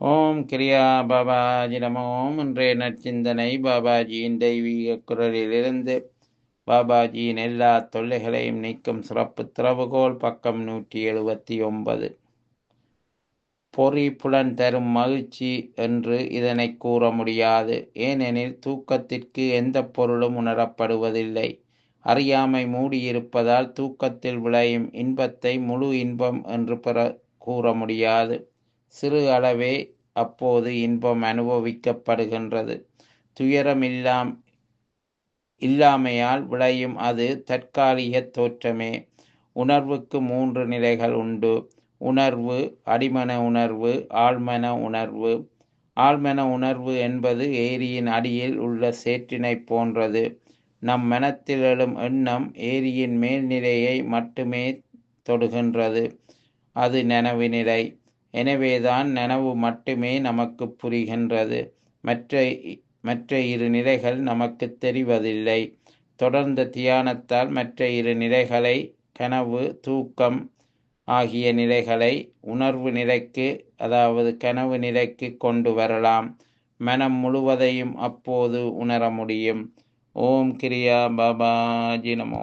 ஓம் கிரியா பாபாஜி நமோ இன்றைய நற்சிந்தனை பாபாஜியின் தெய்வீக குரலிலிருந்து பாபாஜியின் எல்லா தொல்லைகளையும் நீக்கும் சிறப்பு திறவுகோல் பக்கம் நூற்றி எழுபத்தி ஒன்பது பொறி புலன் தரும் மகிழ்ச்சி என்று இதனை கூற முடியாது ஏனெனில் தூக்கத்திற்கு எந்த பொருளும் உணரப்படுவதில்லை அறியாமை மூடியிருப்பதால் தூக்கத்தில் விளையும் இன்பத்தை முழு இன்பம் என்று பெற கூற முடியாது சிறு அளவே அப்போது இன்பம் அனுபவிக்கப்படுகின்றது துயரம் இல்லாம் இல்லாமையால் விளையும் அது தற்காலிக தோற்றமே உணர்வுக்கு மூன்று நிலைகள் உண்டு உணர்வு அடிமன உணர்வு ஆழ்மன உணர்வு ஆழ்மன உணர்வு என்பது ஏரியின் அடியில் உள்ள சேற்றினை போன்றது நம் மனத்தில் எழும் எண்ணம் ஏரியின் மேல்நிலையை மட்டுமே தொடுகின்றது அது நனவு நிலை எனவேதான் நனவு மட்டுமே நமக்கு புரிகின்றது மற்ற மற்ற இரு நிலைகள் நமக்கு தெரிவதில்லை தொடர்ந்த தியானத்தால் மற்ற இரு நிலைகளை கனவு தூக்கம் ஆகிய நிலைகளை உணர்வு நிலைக்கு அதாவது கனவு நிலைக்கு கொண்டு வரலாம் மனம் முழுவதையும் அப்போது உணர முடியும் ஓம் கிரியா பாபாஜி நமோ